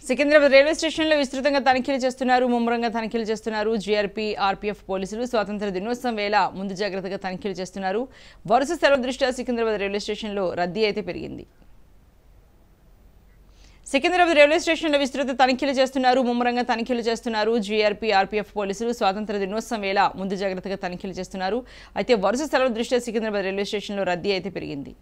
Secunderabad railway స్టేషన్లో విస్తృతంగా తనిఖీలు చేస్తున్నారు ముమ్మరంగా తనిఖీలు చేస్తున్నారు జీఆర్పీ ఆర్పీఎఫ్ పోలీసులు స్వాతంత్ర దినోత్సవం వేళ ముందు జాగ్రత్తగా తనిఖీలు చేస్తున్నారు వరుస సెలవు దృష్ట్యా సికింద్రాబాద్ రైల్వే స్టేషన్లో రద్దీ అయితే పెరిగింది సికింద్రాబాద్ రైల్వే స్టేషన్లో విస్తృత తనిఖీలు చేస్తున్నారు ముమ్మరంగా తనిఖీలు చేస్తున్నారు జీఆర్పీ ఆర్పీఎఫ్ పోలీసులు స్వాతంత్ర దినోత్సవం వేళ ముందు జాగ్రత్తగా తనిఖీలు చేస్తున్నారు అయితే వరుస సెలవు దృష్ట్యా సికింద్రాబాద్ రైల్వే స్టేషన్లో రద్దీ అయితే పెరిగింది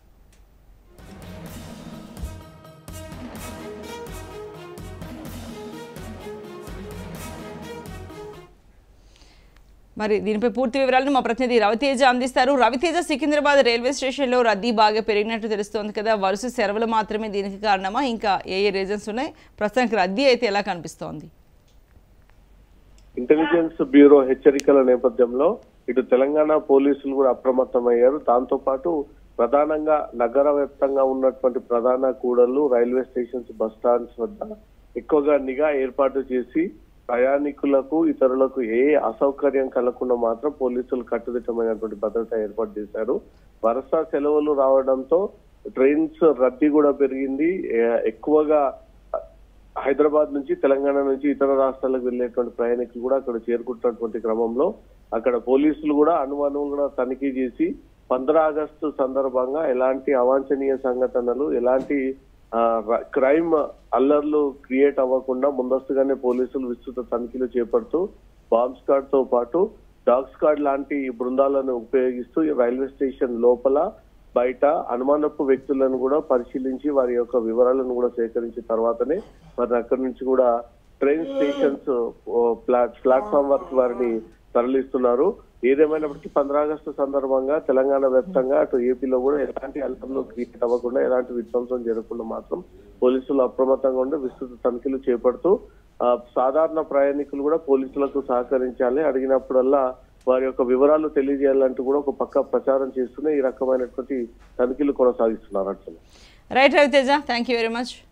మరి దీనిపై పూర్తి వివరాలను మా ప్రతినిధి రవితేజ అందిస్తారు రవితేజ సికింద్రాబాద్ రైల్వే స్టేషన్లో రద్దీ బాగా పెరిగినట్టు తెలుస్తోంది కదా వరుస సెలవులు మాత్రమే దీనికి కారణమా ఇంకా ఏ ఏ రీజన్స్ ఉన్నాయి ప్రస్తుతానికి రద్దీ అయితే ఎలా కనిపిస్తోంది ఇంటెలిజెన్స్ బ్యూరో హెచ్చరికల నేపథ్యంలో ఇటు తెలంగాణ పోలీసులు కూడా అప్రమత్తమయ్యారు దాంతో పాటు ప్రధానంగా నగర వ్యాప్తంగా ఉన్నటువంటి ప్రధాన కూడళ్లు రైల్వే స్టేషన్స్ బస్ స్టాండ్స్ వద్ద ఎక్కువగా నిఘా ఏర్పాటు చేసి ప్రయాణికులకు ఇతరులకు ఏ అసౌకర్యం కలగకుండా మాత్రం పోలీసులు కట్టుదిట్టమైనటువంటి భద్రత ఏర్పాటు చేశారు వరుస సెలవులు రావడంతో ట్రైన్స్ రద్దీ కూడా పెరిగింది ఏ- ఎక్కువగా హైదరాబాద్ నుంచి తెలంగాణ నుంచి ఇతర రాష్ట్రాలకు వెళ్ళేటువంటి ప్రయాణికులు కూడా అక్కడ చేరుకుంటున్నటువంటి క్రమంలో అక్కడ పోలీసులు కూడా అనుమానం కూడా తనిఖీ చేసి పంద్రా ఆగస్టు సందర్భంగా ఎలాంటి అవాంఛనీయ సంఘటనలు ఎలాంటి ఆ, ర- క్రైమ్ అల్లర్లు క్రియేట్ అవ్వకుండా ముందస్తుగానే పోలీసులు విస్తృత తనిఖీలు చేపడుతూ బాంబ్ స్క్వాడ్ తో పాటు డాగ్ స్క్వాడ్ లాంటి బృందాలను ఉపయోగిస్తూ ఈ రైల్వే స్టేషన్ లోపల బయట అనుమానపు వ్యక్తులను కూడా పరిశీలించి వారి యొక్క వివరాలను కూడా సేకరించిన తర్వాతనే మరి అక్కడి నుంచి కూడా ట్రైన్ స్టేషన్స్ ప్లాట్ ప్లాట్ఫామ్ వరకు వారిని తరలిస్తున్నారు ఏదేమైనప్పటికీ పంద్రా ఆగస్టు సందర్భంగా తెలంగాణ వ్యాప్తంగా అటు ఏపీలో కూడా ఎలాంటి అల్పంలో క్రియేట్ అవ్వకుండా ఎలాంటి విధ్వంసం జరగకుండా మాత్రం పోలీసులు అప్రమత్తంగా ఉండి విస్తృత తనిఖీలు చేపడుతూ ఆ, సాధారణ ప్రయాణికులు కూడా పోలీసులకు సహకరించాలి అడిగినప్పుడల్లా వారి యొక్క వివరాలు తెలియజేయాలంటూ కూడా ఒక పక్క ప్రచారం చేస్తూనే ఈ రకమైనటువంటి తనిఖీలు కొనసాగిస్తున్నారు Archana right Raviteja thank you very much